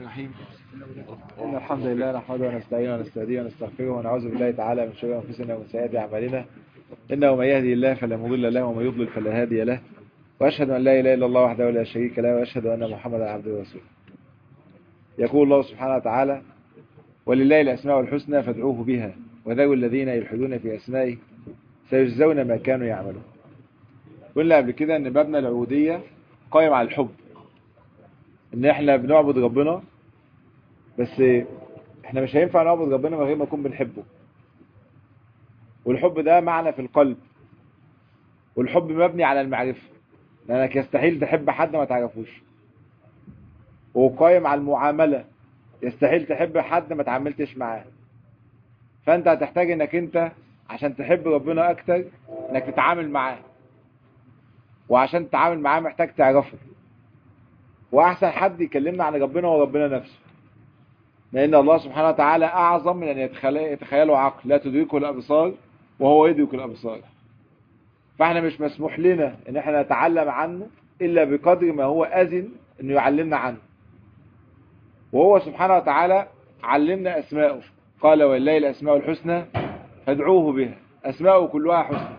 الرحيم إن الحمد لله نحمده ونستعينه ونستهديه ونستغفره ونعوذ بالله تعالى من شرور أنفسنا ومن سيئات أعمالنا إنه من يهدي الله فلا مضل له ومن يضلل فلا هادي له وأشهد أن لا إله إلا الله وحده لا شريك له وأشهد أن محمدا عبده ورسوله يقول الله سبحانه وتعالى ولله الأسماء الحسنى فادعوه بها وذوي الذين يلحدون في أسمائه سيجزون ما كانوا يعملون قلنا قبل كده ان مبنى العبودية قائم على الحب ان احنا بنعبد ربنا بس احنا مش هينفع نعبد ربنا من غير ما نكون بنحبه والحب ده معنى في القلب والحب مبني على المعرفة لانك يستحيل تحب حد ما تعرفوش وقائم على المعاملة يستحيل تحب حد ما تعاملتش معاه فانت هتحتاج انك انت عشان تحب ربنا اكتر انك تتعامل معاه وعشان تتعامل معاه محتاج تعرفه واحسن حد يكلمنا عن ربنا هو ربنا نفسه لان الله سبحانه وتعالى اعظم من ان يتخيله عقل لا تدركه الابصار وهو يدرك الابصار فاحنا مش مسموح لنا ان احنا نتعلم عنه الا بقدر ما هو اذن انه يعلمنا عنه وهو سبحانه وتعالى علمنا اسماءه قال ولله الاسماء الحسنى فادعوه بها اسماءه كلها حسنى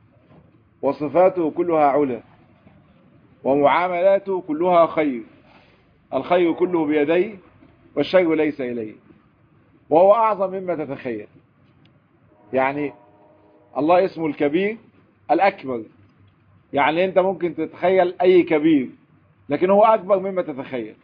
وصفاته كلها علا ومعاملاته كلها خير الخير كله بيديه والشر ليس إليه وهو أعظم مما تتخيل يعني الله اسمه الكبير الأكبر يعني أنت ممكن تتخيل أي كبير لكن هو أكبر مما تتخيل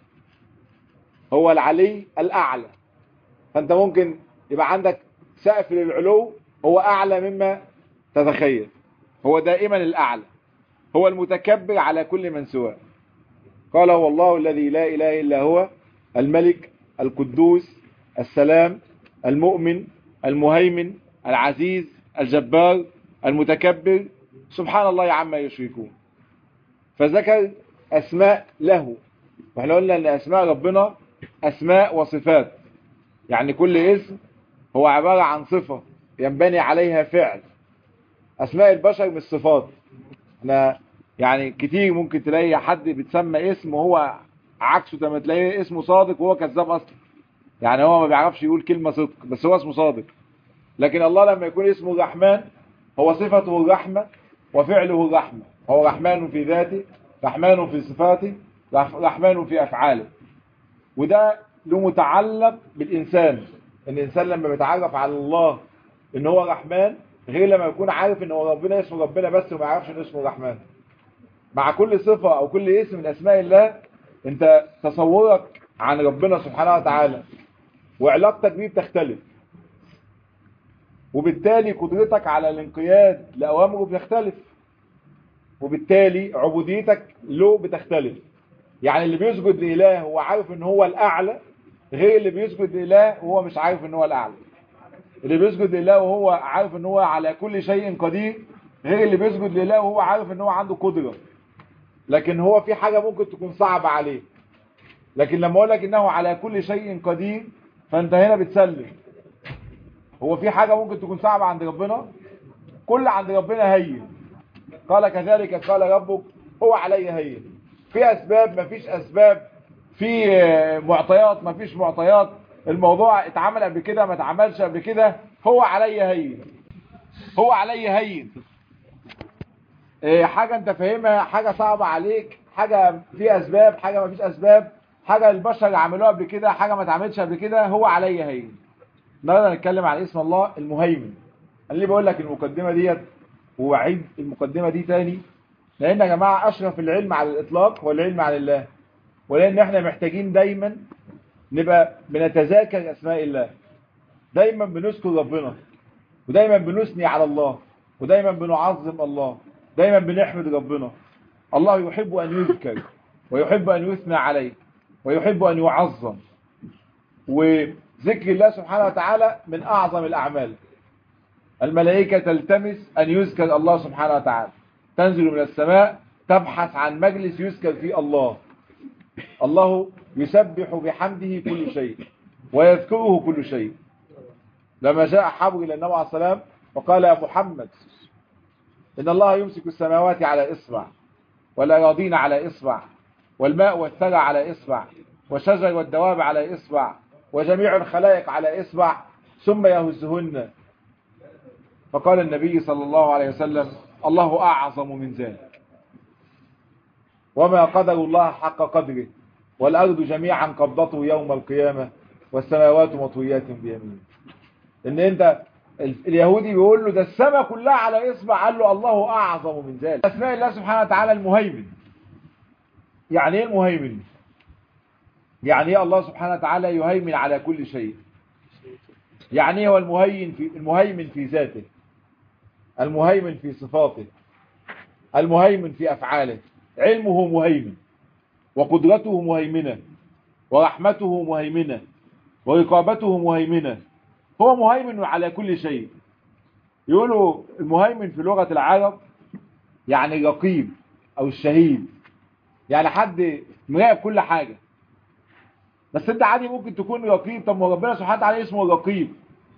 هو العلي الأعلى فأنت ممكن يبقى عندك سقف للعلو هو أعلى مما تتخيل هو دائما الأعلى هو المتكبر على كل من سواه قال هو الله الذي لا إله إلا هو الملك القدوس السلام المؤمن المهيمن العزيز الجبار المتكبر سبحان الله عما يشركون فذكر أسماء له واحنا قلنا أن أسماء ربنا أسماء وصفات يعني كل اسم هو عبارة عن صفة ينبني عليها فعل اسماء البشر مش صفات احنا يعني كتير ممكن تلاقي حد بيتسمى اسم وهو عكسه لما تلاقيه اسمه صادق وهو كذاب اصلا يعني هو ما بيعرفش يقول كلمة صدق بس هو اسمه صادق لكن الله لما يكون اسمه الرحمن هو صفته الرحمة وفعله الرحمة هو رحمن في ذاته رحمن في صفاته رحمن في افعاله وده له متعلق بالانسان الانسان لما بيتعرف على الله ان هو رحمن غير لما يكون عارف ان هو ربنا اسمه ربنا بس وما يعرفش ان اسمه الرحمن مع كل صفة او كل اسم من اسماء الله انت تصورك عن ربنا سبحانه وتعالى وعلاقتك بيه بتختلف وبالتالي قدرتك على الانقياد لأوامره بتختلف وبالتالي عبوديتك له بتختلف يعني اللي بيسجد لإله هو عارف ان هو الأعلى غير اللي بيسجد لإله وهو مش عارف ان هو الأعلى اللي بيسجد لله وهو عارف ان هو على كل شيء قدير غير اللي بيسجد لله وهو عارف ان هو عنده قدرة لكن هو في حاجة ممكن تكون صعبة عليه لكن لما اقول لك انه على كل شيء قدير فانت هنا بتسلم هو في حاجة ممكن تكون صعبة عند ربنا كل عند ربنا هين قال كذلك قال ربك هو علي هين في اسباب مفيش اسباب في معطيات مفيش معطيات الموضوع اتعمل قبل كده ما اتعملش قبل كده هو علي هين هو علي هين ايه حاجة انت فاهمها حاجة صعبة عليك حاجة في اسباب حاجة ما فيش اسباب حاجة البشر عملوها قبل كده حاجة ما اتعملش قبل كده هو علي هين النهارده نتكلم عن اسم الله المهيمن انا ليه بقول لك المقدمة ديت وعيد المقدمة دي تاني لان يا جماعة اشرف العلم على الاطلاق هو العلم عن الله ولان احنا محتاجين دايما نبقى بنتذاكر اسماء الله دايما بنذكر ربنا ودايما بنثني على الله ودايما بنعظم الله دايما بنحمد ربنا الله يحب ان يذكر ويحب ان يثنى عليه ويحب ان يعظم وذكر الله سبحانه وتعالى من اعظم الاعمال الملائكة تلتمس ان يذكر الله سبحانه وتعالى تنزل من السماء تبحث عن مجلس يذكر فيه الله الله يسبح بحمده كل شيء ويذكره كل شيء لما جاء حبر إلى النبي عليه السلام وقال يا محمد إن الله يمسك السماوات على إصبع والأراضين على إصبع والماء والثرى على إصبع والشجر والدواب على إصبع وجميع الخلائق على إصبع ثم يهزهن فقال النبي صلى الله عليه وسلم الله أعظم من ذلك وما قدر الله حق قدره والأرض جميعا قبضته يوم القيامة والسماوات مطويات بيمينه ان انت اليهودي بيقول له ده السماء كلها على اصبع قال له الله اعظم من ذلك اسماء الله سبحانه وتعالى المهيمن يعني ايه المهيمن يعني ايه الله سبحانه وتعالى يهيمن على كل شيء يعني ايه هو المهيمن في المهيمن في ذاته المهيمن في صفاته المهيمن في افعاله علمه مهيمن وقدرته مهيمنه ورحمته مهيمنه ورقابته مهيمنه هو مهيمن على كل شيء يقولوا المهيمن في لغة العرب يعني الرقيب او الشهيد يعني حد مراقب كل حاجة بس انت عادي ممكن تكون رقيب طب ما ربنا سبحانه وتعالى اسمه الرقيب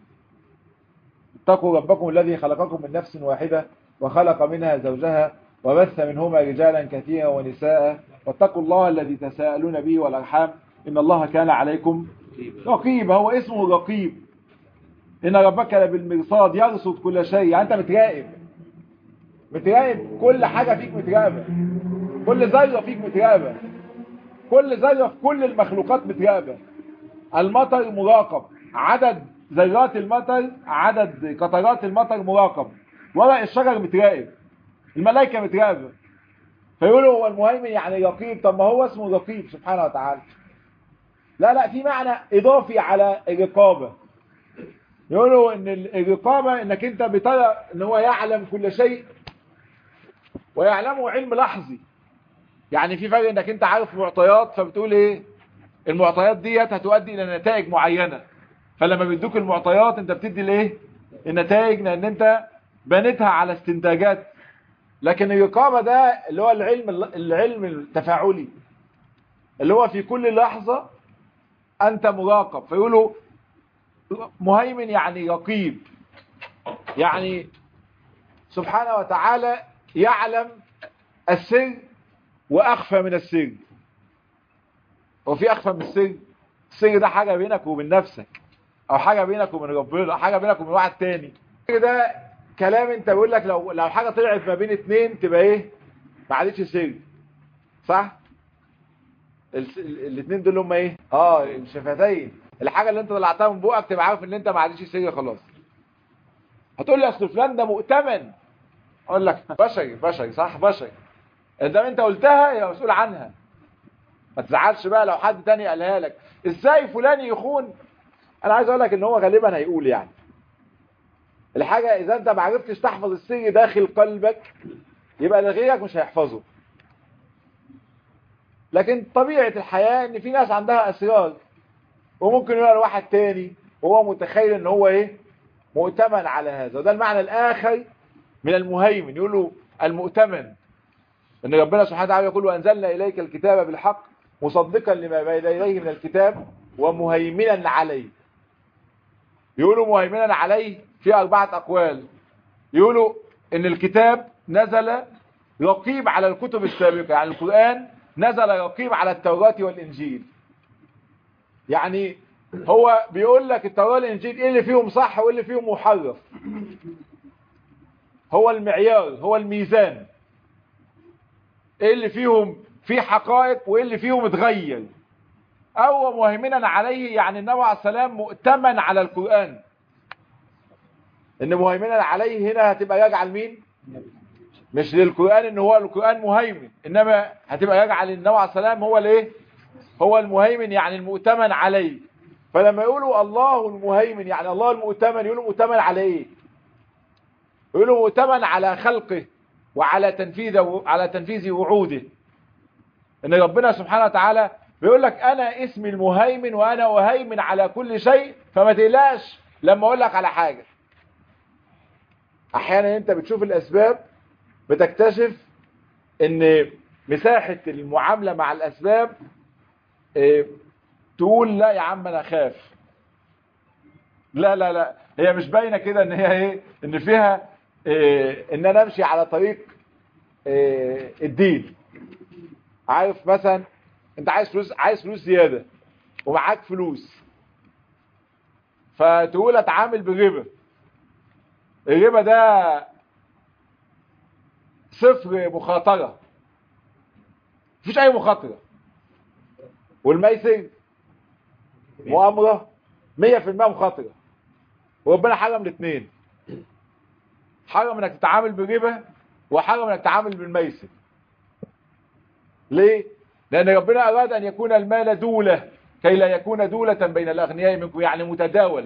اتقوا ربكم الذي خلقكم من نفس واحدة وخلق منها زوجها وبث منهما رجالا كثيرا ونساء واتقوا الله الذي تساءلون به والارحام ان الله كان عليكم رقيب هو اسمه رقيب ان ربك بالمرصاد يرصد كل شيء يعني انت متراقب متراقب كل حاجة فيك متراقبة كل ذرة فيك متراقبة كل ذرة في كل المخلوقات متراقبة المطر مراقب عدد ذرات المطر عدد قطرات المطر مراقب ورق الشجر متراقب الملائكة متراقبة فيقولوا هو المهيمن يعني رقيب طب ما هو اسمه رقيب سبحانه وتعالى لا لا في معنى اضافي على الرقابة يقولوا ان الرقابة انك انت بترى ان هو يعلم كل شيء ويعلمه علم لحظي يعني في فرق انك انت عارف معطيات فبتقول ايه المعطيات ديت هتؤدي الى نتائج معينة فلما بيدوك المعطيات انت بتدي الايه النتائج لان انت بنيتها على استنتاجات لكن الرقابة ده اللي هو العلم العلم التفاعلي اللي هو في كل لحظة انت مراقب فيقولوا مهيمن يعني رقيب يعني سبحانه وتعالى يعلم السر واخفى من السر وفي اخفى من السر السر ده حاجة بينك وبين نفسك او حاجة بينك وبين ربنا او حاجة بينك وبين واحد تاني ده كلام انت بيقول لك لو لو حاجة طلعت ما بين اتنين تبقى ايه ما عادتش سر صح الاثنين دول هم ايه اه الشفتين الحاجة اللي انت طلعتها من بوقك تبقى عارف ان انت ما عادش سر خلاص هتقول لي اصل فلان ده مؤتمن اقول لك بشري بشري صح بشري اذا انت قلتها يا مسؤول عنها ما تزعلش بقى لو حد تاني قالها لك ازاي فلان يخون انا عايز اقول لك ان هو غالبا هيقول يعني الحاجة اذا انت ما عرفتش تحفظ السر داخل قلبك يبقى لغيرك مش هيحفظه لكن طبيعة الحياة ان في ناس عندها اسرار وممكن يقول لواحد تاني وهو متخيل ان هو ايه مؤتمن على هذا وده المعنى الاخر من المهيمن يقولوا المؤتمن ان ربنا سبحانه وتعالى يقول وانزلنا اليك الكتاب بالحق مصدقا لما بين يديه من الكتاب ومهيمنا عليه يقولوا مهيمنا عليه في اربعة اقوال يقولوا ان الكتاب نزل رقيب على الكتب السابقة يعني القرآن نزل رقيب على التوراة والانجيل يعني هو بيقول لك التوراة والانجيل ايه اللي فيهم صح وايه اللي فيهم محرف هو المعيار هو الميزان ايه اللي فيهم في حقائق وايه اللي فيهم اتغير او مهيمنا عليه يعني النبي عليه السلام مؤتمن على القرآن ان مهيمنا عليه هنا هتبقى راجعه لمين مش للقرآن ان هو القرآن مهيمن انما هتبقى راجعه للنبي عليه السلام هو الايه هو المهيمن يعني المؤتمن عليه فلما يقولوا الله المهيمن يعني الله المؤتمن يقولوا مؤتمن على ايه يقولوا مؤتمن على خلقه وعلى تنفيذ على تنفيذ وعوده ان ربنا سبحانه وتعالى بيقول لك انا اسمي المهيمن وانا اهيمن على كل شيء فما تقلقش لما اقول لك على حاجة احيانا انت بتشوف الاسباب بتكتشف ان مساحة المعاملة مع الاسباب اه تقول لا يا عم انا خاف لا لا لا هي مش باينه كده ان هي ايه ان فيها إيه ان انا امشي على طريق إيه الدين عارف مثلا انت عايز فلوس عايز فلوس زياده ومعاك فلوس فتقول اتعامل بالربا الربا ده صفر مخاطره مفيش اي مخاطره والميسر مؤامره 100% مخاطره وربنا حرم الاثنين حرم انك تتعامل بالربا وحرم انك تتعامل بالميسر ليه لان ربنا اراد ان يكون المال دولة كي لا يكون دولة بين الاغنياء منكم يعني متداول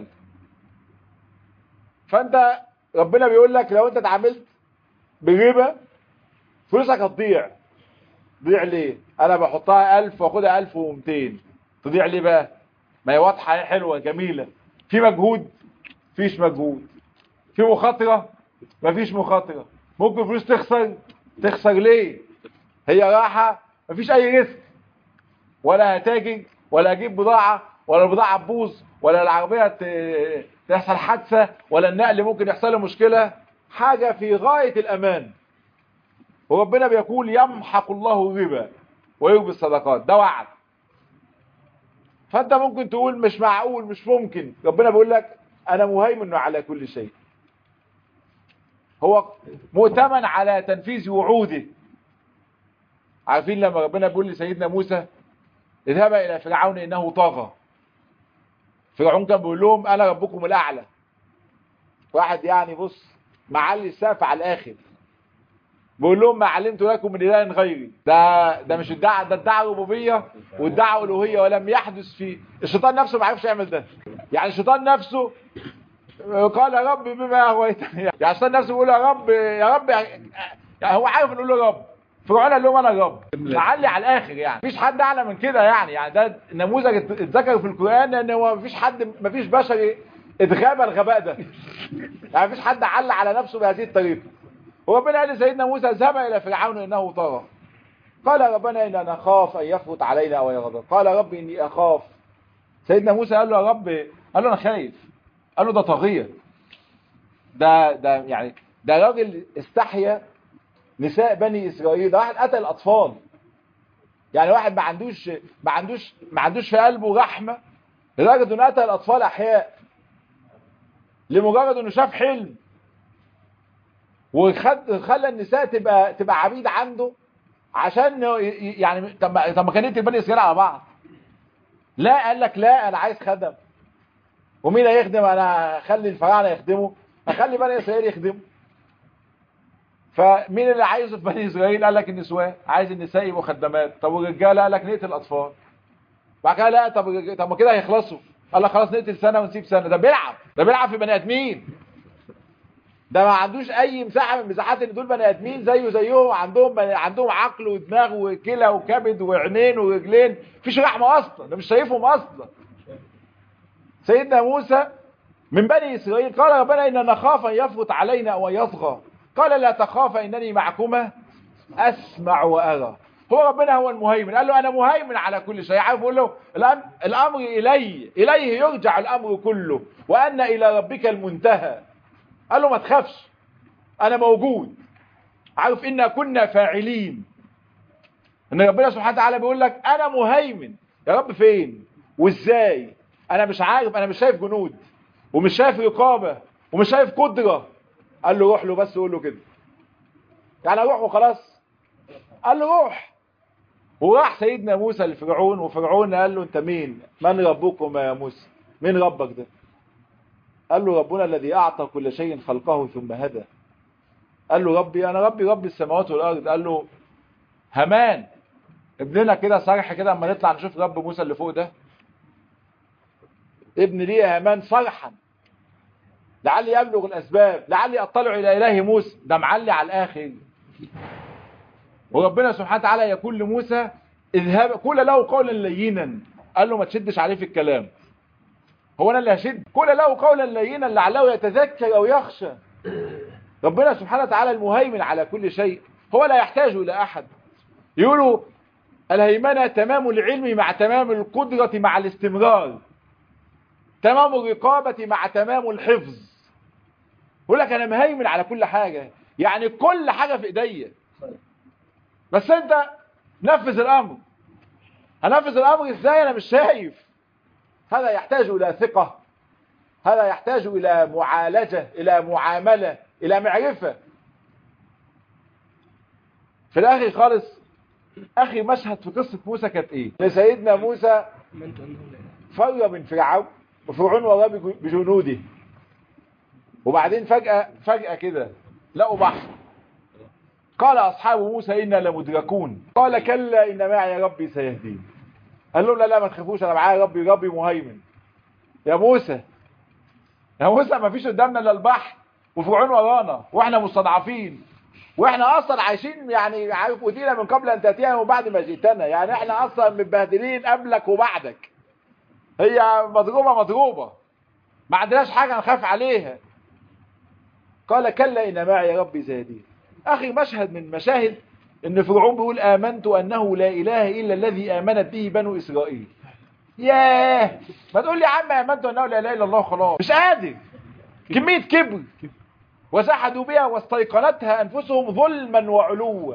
فانت ربنا بيقول لك لو انت اتعاملت بالربا فلوسك هتضيع تضيع ليه انا بحطها 1000 واخدها 1200 تضيع ليه بقى ما هي واضحه حلوه جميله في مجهود فيش مجهود في مخاطره مفيش مخاطره ممكن فلوس تخسر تخسر ليه هي راحه مفيش اي ريسك ولا هتاجر ولا اجيب بضاعه ولا البضاعه تبوظ ولا العربيه تحصل حادثه ولا النقل ممكن يحصل له مشكله حاجه في غايه الامان وربنا بيقول يمحق الله الربا ويربي الصدقات ده وعد فانت ممكن تقول مش معقول مش ممكن ربنا بيقول لك انا مهيمن على كل شيء هو مؤتمن على تنفيذ وعوده عارفين لما ربنا بيقول لسيدنا موسى اذهب الى فرعون انه طغى فرعون كان بيقول لهم انا ربكم الاعلى واحد يعني بص معلي السقف على الاخر بيقول لهم ما علمت لكم من اله غيري ده ده مش ادعى ده ادعى ربوبيه وادعى الوهيه ولم يحدث في الشيطان نفسه ما عرفش يعمل ده يعني الشيطان نفسه قال يا رب بما اغويتني يعني الشيطان نفسه بيقول يا رب يا رب يعني هو عارف انه له رب فرعون قال لهم انا رب معلي على الاخر يعني مفيش حد اعلى من كده يعني يعني ده نموذج اتذكر في القران ان هو مفيش حد مفيش بشر اتغاب الغباء ده يعني مفيش حد علق على نفسه بهذه الطريقه وربنا قال لسيدنا موسى اذهب الى فرعون انه طغى قال ربنا اننا نخاف ان يفرط علينا او يغضب قال رب اني اخاف سيدنا موسى قال له يا رب قال له انا خايف قال له ده طاغيه ده ده يعني ده راجل استحيا نساء بني اسرائيل ده واحد قتل الاطفال يعني واحد ما عندوش ما عندوش ما عندوش في قلبه رحمه لدرجه انه قتل الاطفال احياء لمجرد انه شاف حلم وخلى النساء تبقى تبقى عبيد عنده عشان يعني طب ما طب ما كان يقتل بني اسرائيل على بعض لا قال لك لا انا عايز خدم ومين هيخدم انا اخلي الفراعنه يخدموا اخلي بني اسرائيل يخدموا فمين اللي عايزه في بني اسرائيل قال لك النسوان عايز النساء يبقوا خدامات طب والرجاله قال لك نقتل الاطفال بعد كده لا طب طب ما كده هيخلصوا قال لك خلاص نقتل سنه ونسيب سنه ده بيلعب ده بيلعب في بني ادمين ده ما عندوش اي مساحه من مساحات ان دول بني ادمين زيه زيهم عندهم بني عندهم عقل ودماغ وكلى وكبد وعينين ورجلين مفيش رحمه اصلا ده مش شايفهم اصلا سيدنا موسى من بني اسرائيل قال ربنا اننا نخاف ان يفرط علينا او يطغى قال لا تخاف انني معكما اسمع وارى هو ربنا هو المهيمن قال له انا مهيمن على كل شيء عارف بيقول له الامر الي اليه يرجع الامر كله وان الى ربك المنتهى قال له ما تخافش انا موجود عارف إنا كنا فاعلين ان ربنا سبحانه وتعالى بيقول لك انا مهيمن يا رب فين وازاي انا مش عارف انا مش شايف جنود ومش شايف رقابة ومش شايف قدرة قال له روح له بس قول له كده يعني روح وخلاص قال له روح وراح سيدنا موسى لفرعون وفرعون قال له انت مين من ربكم يا موسى مين ربك ده قال له ربنا الذي أعطى كل شيء خلقه ثم هدى قال له ربي أنا ربي رب السماوات والأرض قال له همان ابننا كده صرح كده اما نطلع نشوف رب موسى اللي فوق ده ابن لي يا همان صرحا لعلي يبلغ الأسباب لعلي أطلع إلى إله موسى ده معلي على الآخر وربنا سبحانه وتعالى يقول لموسى اذهب قول له قولا لينا قال له ما تشدش عليه في الكلام هو انا اللي هشد قول له قولا لينا لعله يتذكر او يخشى ربنا سبحانه وتعالى المهيمن على كل شيء هو لا يحتاج الى احد يقولوا الهيمنه تمام العلم مع تمام القدره مع الاستمرار تمام الرقابه مع تمام الحفظ يقول لك انا مهيمن على كل حاجه يعني كل حاجه في ايديا بس انت نفذ الامر هنفذ الامر ازاي انا مش شايف هذا يحتاج الى ثقة هذا يحتاج الى معالجة الى معاملة الى معرفة في الاخر خالص اخي مشهد في قصة موسى كانت ايه لسيدنا موسى فر من فرعون وفرعون وراه بجنوده وبعدين فجأة فجأة كده لقوا بحر قال أصحاب موسى إنا لمدركون قال كلا إن معي ربي سيهدين قال لهم لا لا ما تخافوش أنا معايا ربي ربي مهيمن يا موسى يا موسى ما فيش قدامنا إلا البحر وفرعون ورانا وإحنا مستضعفين وإحنا أصلا عايشين يعني عارف أتينا من قبل أن تأتينا وبعد ما جئتنا يعني إحنا أصلا متبهدلين قبلك وبعدك هي مضروبة مضروبة ما عندناش حاجة نخاف عليها قال كلا إن معي ربي سيهدين أخي مشهد من مشاهد إن فرعون بيقول آمنت أنه لا إله إلا الذي آمنت به بنو إسرائيل ياه ما تقول لي يا عم آمنت أنه لا إله إلا الله خلاص مش قادر كمية كبر وزحدوا بها واستيقنتها أنفسهم ظلما وعلوا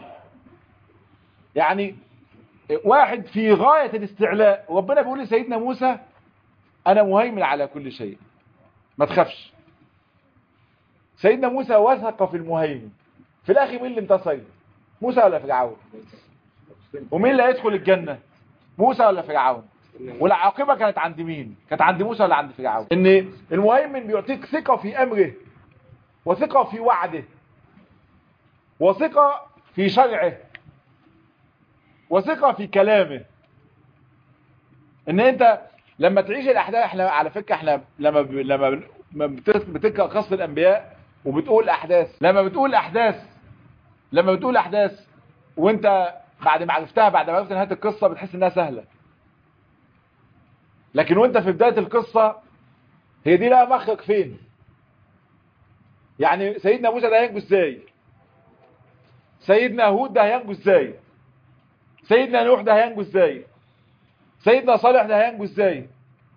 يعني واحد في غاية الاستعلاء ربنا بيقول لسيدنا موسى أنا مهيمن على كل شيء ما تخافش سيدنا موسى وثق في المهيمن في الاخر مين اللي انتصر موسى ولا فرعون ومين اللي هيدخل الجنة موسى ولا فرعون والعاقبة كانت عند مين كانت عند موسى ولا عند فرعون ان المهيمن بيعطيك ثقة في امره وثقة في وعده وثقة في شرعه وثقة في كلامه ان انت لما تعيش الاحداث احنا على فكرة احنا لما ب... لما بتقرا قصة الانبياء وبتقول احداث لما بتقول احداث لما بتقول احداث وانت بعد ما عرفتها بعد ما عرفت نهايه القصه بتحس انها سهله لكن وانت في بدايه القصه هي دي لها مخرج فين يعني سيدنا موسى ده هينجو ازاي سيدنا هود ده هينجو ازاي سيدنا نوح ده هينجو ازاي سيدنا صالح ده هينجو ازاي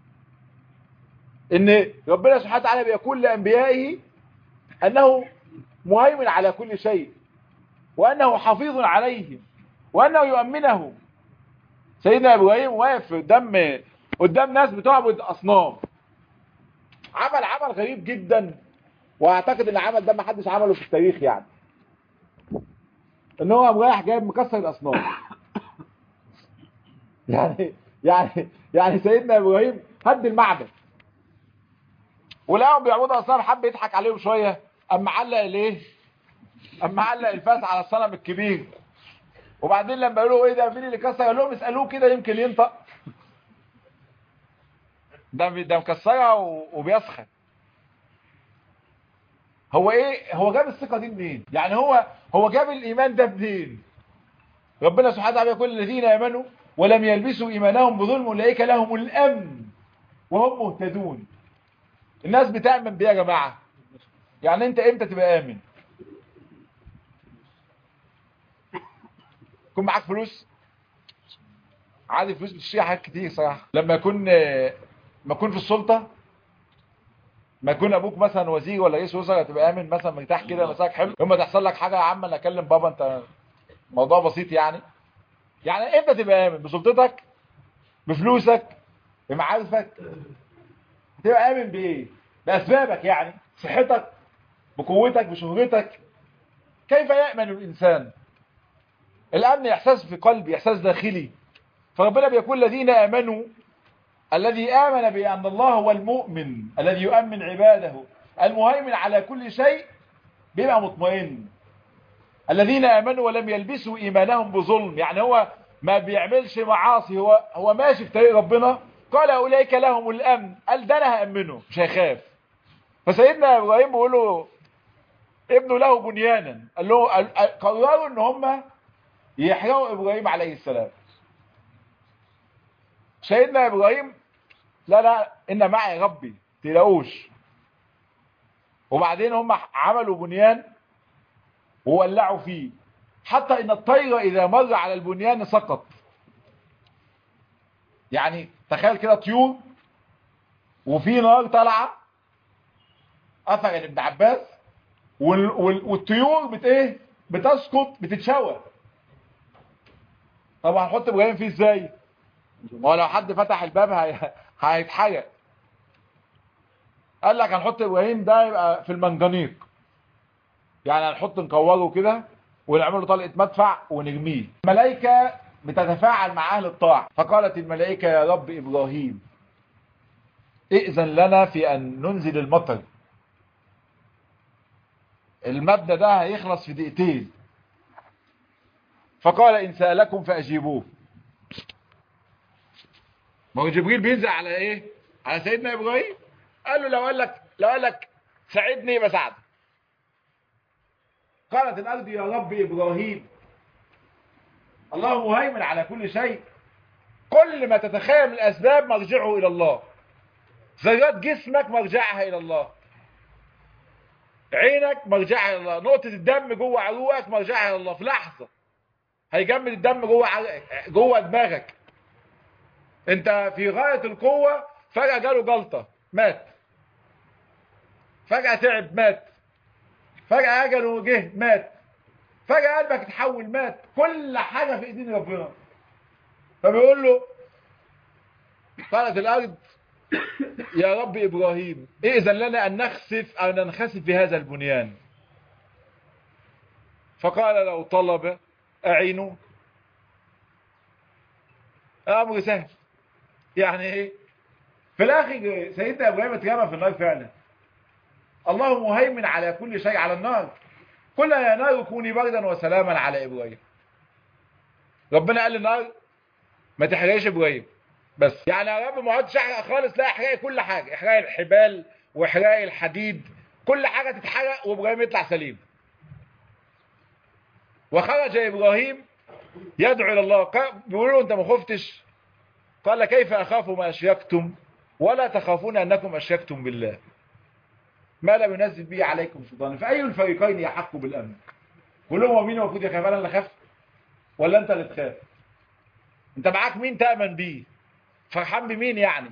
ان ربنا سبحانه وتعالى بيقول لانبيائه انه مهيمن على كل شيء وانه حفيظ عليهم وانه يؤمنهم سيدنا ابراهيم واقف قدام قدام ناس بتعبد اصنام عمل عمل غريب جدا واعتقد ان العمل ده ما حدش عمله في التاريخ يعني ان هو رايح جايب مكسر الاصنام يعني يعني يعني سيدنا ابراهيم هد المعبد ولقاهم بيعبدوا اصنام حب يضحك عليهم شويه اما علق الايه اما علق الفاس على الصنم الكبير وبعدين لما قالوا ايه ده مين اللي كسر قال لهم اسالوه كده يمكن ينطق ده ده مكسرها وبيسخن هو ايه هو جاب الثقه دي منين يعني هو هو جاب الايمان ده منين ربنا سبحانه وتعالى يقول الذين امنوا ولم يلبسوا ايمانهم بظلم اولئك لهم الامن وهم مهتدون الناس بتامن بيه يا جماعه يعني انت امتى تبقى امن يكون معاك فلوس عادي فلوس بتشتري حاجات كتير صراحه لما يكون ما يكون في السلطه ما يكون ابوك مثلا وزير ولا رئيس وزراء تبقى امن مثلا مرتاح كده مساك حلو لما تحصل لك حاجه يا عم انا اكلم بابا انت موضوع بسيط يعني يعني امتى تبقى امن بسلطتك بفلوسك بمعارفك تبقى امن بايه باسبابك يعني صحتك بقوتك بشهرتك كيف يأمن الإنسان الأمن إحساس في قلبي إحساس داخلي فربنا بيقول الذين آمنوا الذي آمن بأن الله هو المؤمن الذي يؤمن عباده المهيمن على كل شيء بيبقى مطمئن الذين آمنوا ولم يلبسوا إيمانهم بظلم يعني هو ما بيعملش معاصي هو هو ماشي في طريق ربنا قال أولئك لهم الأمن قال ده أنا هأمنه مش هيخاف فسيدنا إبراهيم بيقول له ابنه له بنيانا قال له قرروا ان هم يحرقوا ابراهيم عليه السلام سيدنا ابراهيم لا لا ان معي ربي تلاقوش وبعدين هم عملوا بنيان وولعوا فيه حتى ان الطير اذا مر على البنيان سقط يعني تخيل كده طيور وفي نار طالعه اثر ابن عباس والطيور بت ايه بتسقط بتتشوى طب هنحط ابراهيم فيه ازاي ما هو لو حد فتح الباب هي... هيتحرق قال لك هنحط ابراهيم ده يبقى في المنجنيق يعني هنحط نكوره كده ونعمل له طلقه مدفع ونرميه الملائكه بتتفاعل مع اهل الطاعه فقالت الملائكه يا رب ابراهيم ائذن لنا في ان ننزل المطر المبنى ده هيخلص في دقيقتين فقال ان سالكم فاجيبوه ما هو جبريل بينزل على ايه على سيدنا ابراهيم قال له لو قال لك لو قال لك ساعدني يبقى ساعدك قالت الارض يا رب ابراهيم الله مهيمن على كل شيء كل ما تتخيل من الاسباب مرجعه الى الله ذرات جسمك مرجعها الى الله عينك مرجعها الى الله نقطه الدم جوه عروقك مرجعها الى الله في لحظه هيجمد الدم جوه عرق- جوه دماغك انت في غايه القوه فجاه جاله جلطه مات فجاه تعب مات فجاه اجله جه مات فجاه قلبك اتحول مات كل حاجه في ايدين ربنا فبيقول له قالت الارض يا رب ابراهيم ائذن لنا ان نخسف او ننخسف في هذا البنيان فقال لو طلب اعينه امر سهل يعني ايه في الاخر سيدنا ابراهيم اترمى في النار فعلا الله مهيمن على كل شيء على النار قل يا نار كوني بردا وسلاما على ابراهيم ربنا قال للنار ما تحرقش ابراهيم بس يعني يا رب ما عدتش احرق خالص لا احرقي كل حاجه احرقي الحبال واحرقي الحديد كل حاجه تتحرق وابراهيم يطلع سليم وخرج ابراهيم يدعو الى الله قال- بيقولوا له انت ما خفتش قال كيف اخاف ما اشركتم ولا تخافون انكم اشركتم بالله ما لم ينزل به عليكم سلطانا فاي الفريقين يحق بالامن كلهم هو مين المفروض يخاف انا اللي اخاف ولا انت اللي تخاف انت معاك مين تامن بيه فرحان بمين يعني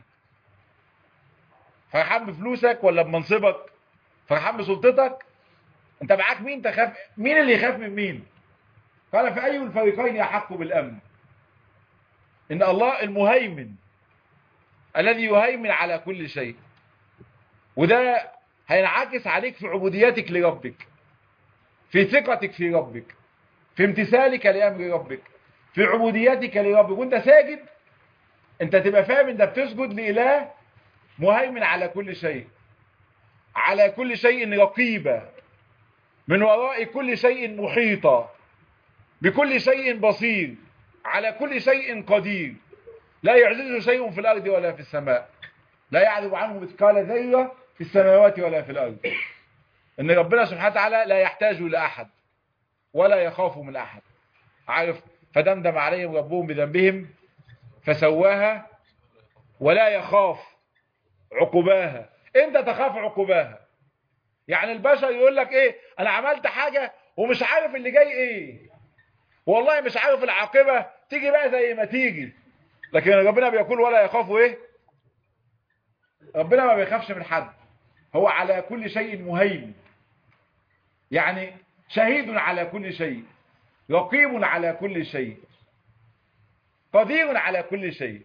فرحان بفلوسك ولا بمنصبك فرحان بسلطتك انت معاك مين تخاف مين اللي يخاف من مين قال فأي الفريقين يحق بالأمن إن الله المهيمن الذي يهيمن على كل شيء وده هينعكس عليك في عبوديتك لربك في ثقتك في ربك في امتثالك لأمر ربك في عبوديتك لربك وانت ساجد انت تبقى فاهم انت بتسجد لإله مهيمن على كل شيء على كل شيء رقيبا من وراء كل شيء محيطا بكل شيء بصير على كل شيء قدير لا يعجزه شيء في الأرض ولا في السماء لا يعذب عنه مثقال ذرة في السماوات ولا في الأرض إن ربنا سبحانه وتعالى لا يحتاج لأحد ولا يخاف من أحد عارف فدمدم عليهم ربهم بذنبهم فسواها ولا يخاف عقباها انت تخاف عقباها يعني البشر يقول لك ايه انا عملت حاجة ومش عارف اللي جاي ايه والله مش عارف العاقبة تيجي بقى زي ما تيجي لكن ربنا بيقول ولا يخاف ايه ربنا ما بيخافش من حد هو على كل شيء مهيمن يعني شهيد على كل شيء رقيب على كل شيء قدير على كل شيء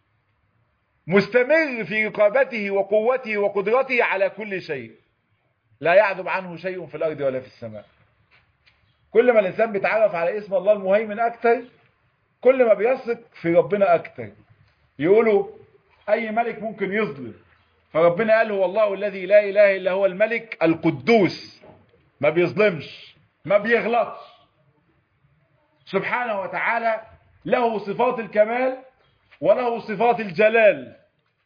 مستمر في رقابته وقوته وقدرته على كل شيء لا يعذب عنه شيء في الأرض ولا في السماء كل ما الإنسان بيتعرف على اسم الله المهيمن أكتر كل ما بيثق في ربنا أكتر يقولوا أي ملك ممكن يظلم فربنا قال هو الله الذي لا إله إلا هو الملك القدوس ما بيظلمش ما بيغلطش سبحانه وتعالى له صفات الكمال وله صفات الجلال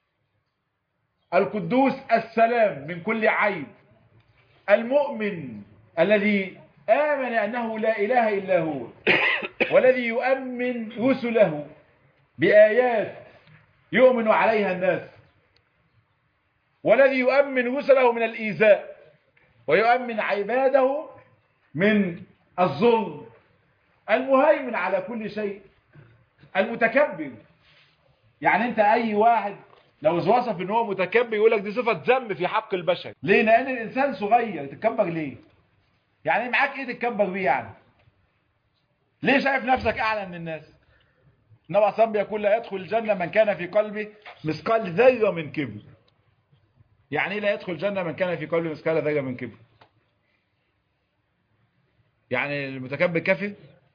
القدوس السلام من كل عيب المؤمن الذي آمن أنه لا إله إلا هو والذي يؤمن رسله بآيات يؤمن عليها الناس والذي يؤمن رسله من الإيذاء ويؤمن عباده من الظلم المهيمن على كل شيء المتكبر يعني انت اي واحد لو وصف ان هو متكبر يقول لك دي صفه ذم في حق البشر ليه لان الانسان صغير تتكبر ليه يعني معاك ايه تتكبر بيه يعني ليه شايف نفسك اعلى من الناس النبي عليه الصلاة بيقول لا يدخل الجنة من كان في قلبه مثقال ذرة من كبر يعني ايه لا يدخل الجنة من كان في قلبه مثقال ذرة من كبر يعني المتكبر كافر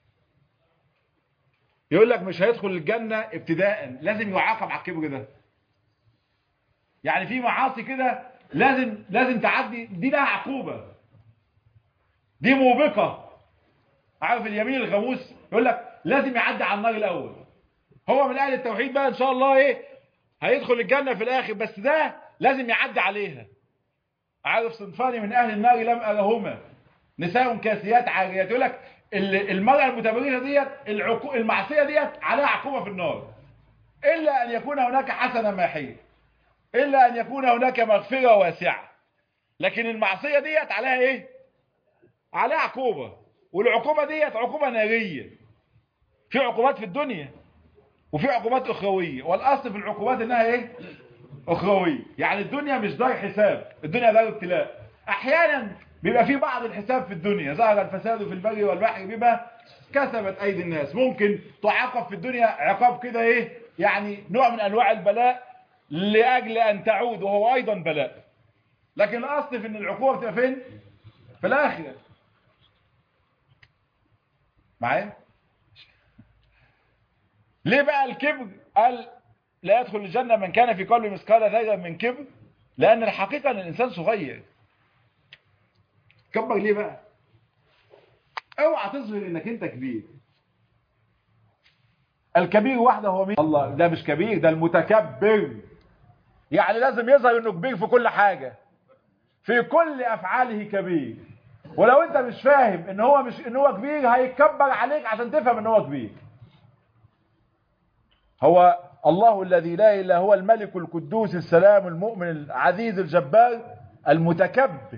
يقول لك مش هيدخل الجنة ابتداء لازم يعاقب على الكبر ده يعني في معاصي كده لازم لازم تعدي دي لها عقوبة دي موبقة عارف اليمين الغموس يقول لك لازم يعدي على النار الاول هو من اهل التوحيد بقى ان شاء الله ايه هيدخل الجنة في الاخر بس ده لازم يعدي عليها عارف صنفان من اهل النار لم ارهما نساء كاسيات عاريات يقول لك المرأة المتبرجة ديت المعصية ديت عليها عقوبة في النار إلا أن يكون هناك حسنة ماحية إلا أن يكون هناك مغفرة واسعة لكن المعصية ديت عليها إيه عليها عقوبة والعقوبة ديت عقوبة نارية في عقوبات في الدنيا وفي عقوبات أخروية والأصل في العقوبات إنها إيه أخروية يعني الدنيا مش دار حساب الدنيا دار ابتلاء أحيانا بيبقى في بعض الحساب في الدنيا ظهر الفساد في البر والبحر بما كسبت أيدي الناس ممكن تعاقب في الدنيا عقاب كده إيه يعني نوع من أنواع البلاء لأجل أن تعود وهو أيضا بلاء لكن الأصل في أن العقوبة بتبقى فين في الآخرة معايا ليه بقى الكبر قال لا يدخل الجنة من كان في قلبه مثقال ذرة من كبر لأن الحقيقة أن الإنسان صغير كبر ليه بقى اوعى تظهر انك انت كبير الكبير وحده هو مين الله ده مش كبير ده المتكبر يعني لازم يظهر انه كبير في كل حاجة في كل افعاله كبير ولو انت مش فاهم ان هو مش ان هو كبير هيتكبر عليك عشان تفهم ان هو كبير هو الله الذي لا اله الا هو الملك القدوس السلام المؤمن العزيز الجبار المتكبر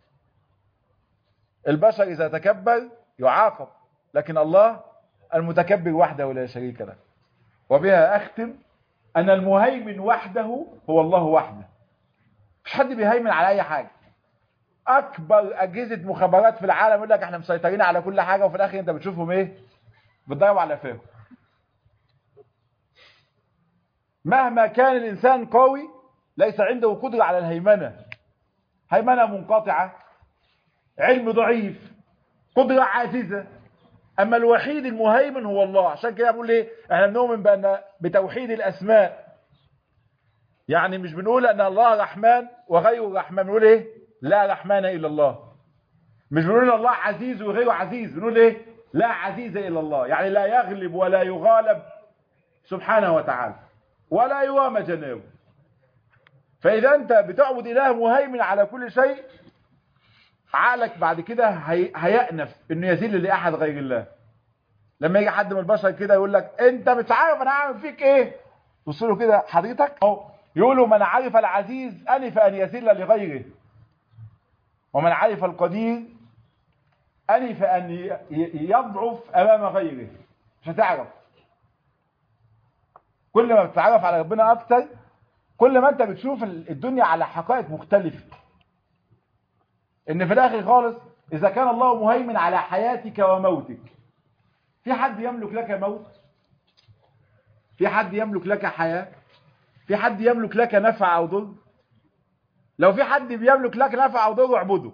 البشر إذا تكبر يعاقب لكن الله المتكبر وحده لا شريك له وبها أختم أن المهيمن وحده هو الله وحده مش حد بيهيمن على أي حاجة أكبر أجهزة مخابرات في العالم يقول لك احنا مسيطرين على كل حاجة وفي الآخر أنت بتشوفهم إيه بتضربوا على فهم مهما كان الإنسان قوي ليس عنده قدرة على الهيمنة هيمنة منقطعة علم ضعيف قدرة عاجزة أما الوحيد المهيمن هو الله عشان كده بقول ايه احنا بنؤمن بأن بتوحيد الأسماء يعني مش بنقول أن الله رحمن وغير الرحمن بنقول ايه لا رحمن إلا الله مش بنقول أن الله عزيز وغير عزيز بنقول ايه لا عزيز إلا الله يعني لا يغلب ولا يغالب سبحانه وتعالى ولا يوام جنابه فإذا أنت بتعبد إله مهيمن على كل شيء عقلك بعد كده هي... هيأنف انه يذل لاحد غير الله لما يجي حد من البشر كده يقول لك انت مش عارف انا هعمل فيك ايه بص له كده حضرتك اهو يقولوا من عرف العزيز انف ان يذل لغيره ومن عرف القدير انف ان يضعف امام غيره مش هتعرف كل ما بتتعرف على ربنا اكتر كل ما انت بتشوف الدنيا على حقائق مختلفه ان في الاخر خالص اذا كان الله مهيمن على حياتك وموتك في حد يملك لك موت في حد يملك لك حياة في حد يملك لك نفع او ضر لو في حد بيملك لك نفع او ضر اعبده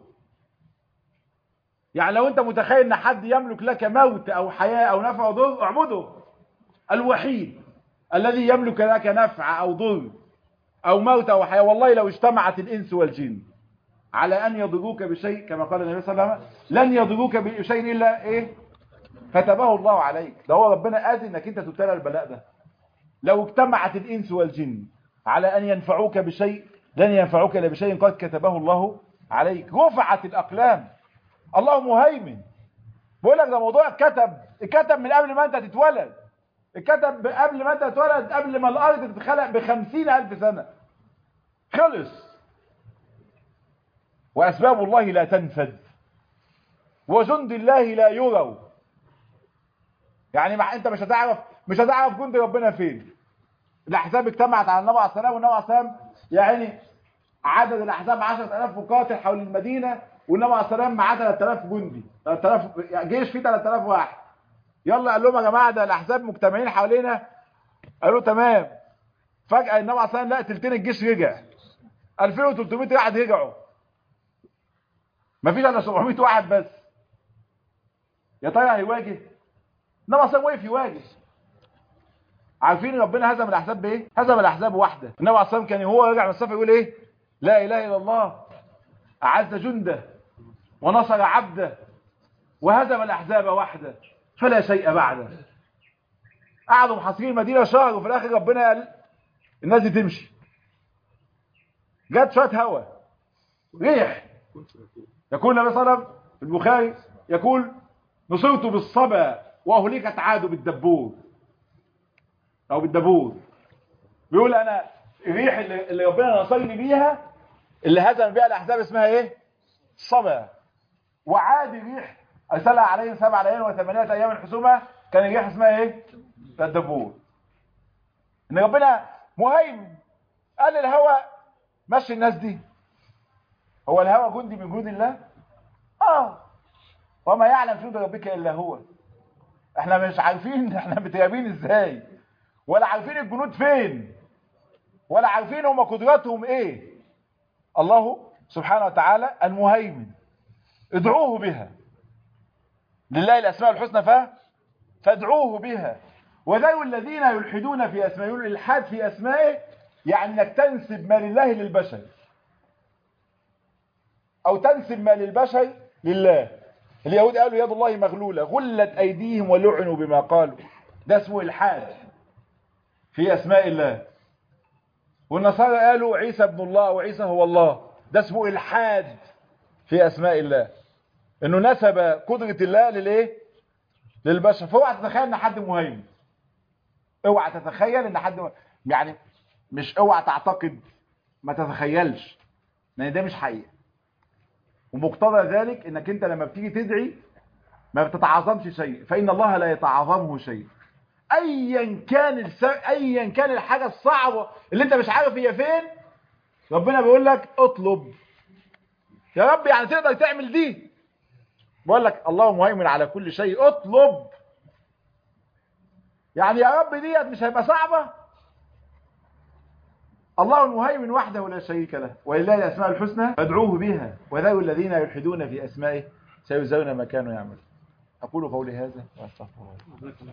يعني لو انت متخيل ان حد يملك لك موت او حياة او نفع او ضر اعبده الوحيد الذي يملك لك نفع او ضر او موت او حياة والله لو اجتمعت الانس والجن على أن يضروك بشيء كما قال النبي صلى الله عليه وسلم لن يضروك بشيء إلا إيه كتبه الله عليك ده هو ربنا قادر انك انت تبتلى البلاء ده لو اجتمعت الإنس والجن على أن ينفعوك بشيء لن ينفعوك إلا بشيء قد كتبه الله عليك رفعت الأقلام الله مهيمن بقول لك ده موضوع اتكتب اتكتب من قبل ما انت تتولد اتكتب قبل ما انت تتولد قبل ما الأرض تتخلق بخمسين ألف سنة خلص وأسباب الله لا تنفذ وجند الله لا يروا يعني مع انت مش هتعرف مش هتعرف جند ربنا فين الاحزاب اجتمعت على النبي عليه السلام والنبي عليه السلام يعني عدد الاحزاب 10000 مقاتل حول المدينه والنبي عليه السلام معاه 3000 جندي 3000 جيش فيه 3000 واحد يلا قال لهم يا جماعه ده الاحزاب مجتمعين حوالينا قالوا تمام فجأة النبي عليه الصلاة والسلام لقى تلتين الجيش رجع 2300 واحد رجعوا مفيش الا 700 واحد بس يا ترى هيواجه النبي عليه الصلاة والسلام وقف يواجه عارفين ربنا هزم الاحزاب بايه هزم الاحزاب واحده النبي عليه الصلاه والسلام كان هو راجع من السفر يقول ايه لا اله الا الله اعز جنده ونصر عبده وهزم الاحزاب وحده فلا شيء بعده قعدوا محاصرين المدينه شهر وفي الاخر ربنا قال الناس دي تمشي جت شويه هوا ريح يقول النبي صلى الله عليه وسلم في البخاري يقول نصرت بالصبا واهلكت عاد بالدبور او بالدبور بيقول انا الريح اللي, اللي ربنا نصرني بيها اللي هزم بيها الاحزاب اسمها ايه صبا وعاد الريح ارسلها عليهم سبع ليال وثمانيه ايام حسومه كان الريح اسمها ايه الدبور ان ربنا مهيمن قال الهوى مشي الناس دي هو الهوى جندي من جنود الله اه وما يعلم جنود ربك الا هو احنا مش عارفين احنا متيابين ازاي ولا عارفين الجنود فين ولا عارفين هم قدراتهم ايه الله سبحانه وتعالى المهيمن ادعوه بها لله الاسماء الحسنى ف فادعوه بها وذو الذين يلحدون في اسمائه الالحاد في اسمائه يعني انك تنسب ما لله للبشر او تنسب ما للبشر لله اليهود قالوا يد الله مغلولة غلت ايديهم ولعنوا بما قالوا ده اسمه الحاد في اسماء الله والنصارى قالوا عيسى ابن الله وعيسى هو الله ده اسمه الحاد في اسماء الله انه نسب قدرة الله للايه للبشر فاوعى تتخيل ان حد مهيمن اوعى تتخيل ان حد مهيمن. يعني مش اوعى تعتقد ما تتخيلش لان ده مش حقيقة ومقتضى ذلك انك انت لما بتيجي تدعي ما بتتعظمش شيء فان الله لا يتعظمه شيء ايا كان الس... ايا كان الحاجه الصعبه اللي انت مش عارف هي فين ربنا بيقول لك اطلب يا رب يعني تقدر تعمل دي بقول لك الله مهيمن على كل شيء اطلب يعني يا رب ديت مش هيبقى صعبه الله المهيمن وحده لا شريك له ولله الاسماء الحسنى فادعوه بها وذو الذين يلحدون في اسمائه سيجزون ما كانوا يعملون اقول قولي هذا واستغفر الله